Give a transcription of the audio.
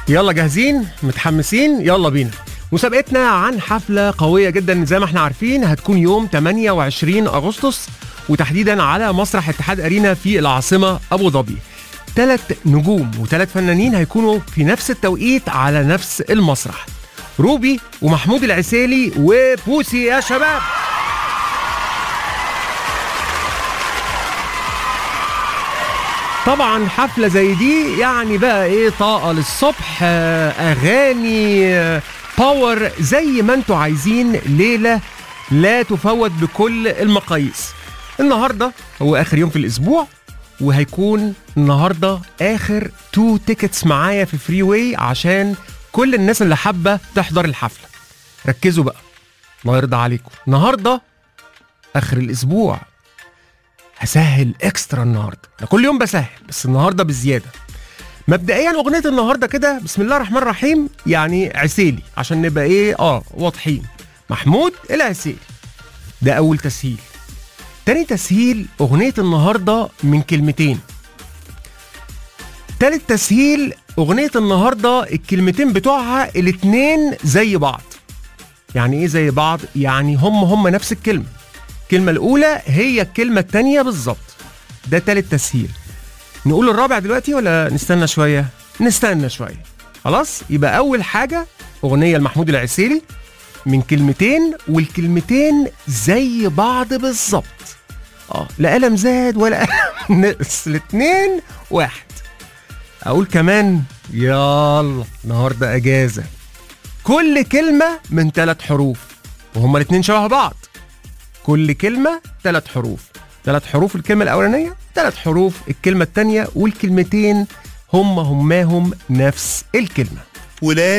يلا جاهزين متحمسين يلا بينا مسابقتنا عن حفلة قوية جدا زي ما احنا عارفين هتكون يوم 28 أغسطس وتحديدا على مسرح اتحاد أرينا في العاصمة أبو ظبي ثلاث نجوم وثلاث فنانين هيكونوا في نفس التوقيت على نفس المسرح روبي ومحمود العسيلي وبوسي يا شباب طبعا حفلة زي دي يعني بقى ايه طاقة للصبح آه، اغاني آه، باور زي ما انتوا عايزين ليلة لا تفوت بكل المقاييس النهاردة هو اخر يوم في الاسبوع وهيكون النهاردة اخر تو تيكتس معايا في فري واي عشان كل الناس اللي حابة تحضر الحفلة ركزوا بقى الله يرضى عليكم النهاردة اخر الاسبوع هسهل اكسترا النهارده انا كل يوم بسهل بس النهارده بزياده مبدئيا اغنيه النهارده كده بسم الله الرحمن الرحيم يعني عسيلي عشان نبقى ايه اه واضحين محمود العسيلي ده اول تسهيل تاني تسهيل اغنيه النهارده من كلمتين تالت تسهيل اغنيه النهارده الكلمتين بتوعها الاتنين زي بعض يعني ايه زي بعض يعني هم هم نفس الكلمه الكلمة الأولى هي الكلمة التانية بالظبط ده تالت تسهيل نقول الرابع دلوقتي ولا نستنى شوية؟ نستنى شوية خلاص يبقى أول حاجة أغنية لمحمود العسيلي من كلمتين والكلمتين زي بعض بالظبط اه لا قلم زاد ولا قلم نقص الاتنين واحد أقول كمان يلا النهاردة أجازة كل كلمة من ثلاث حروف وهما الاتنين شبه بعض كل كلمة ثلاث حروف ثلاث حروف الكلمة الأولانية ثلاث حروف الكلمة الثانية والكلمتين هم هماهم نفس الكلمة ولا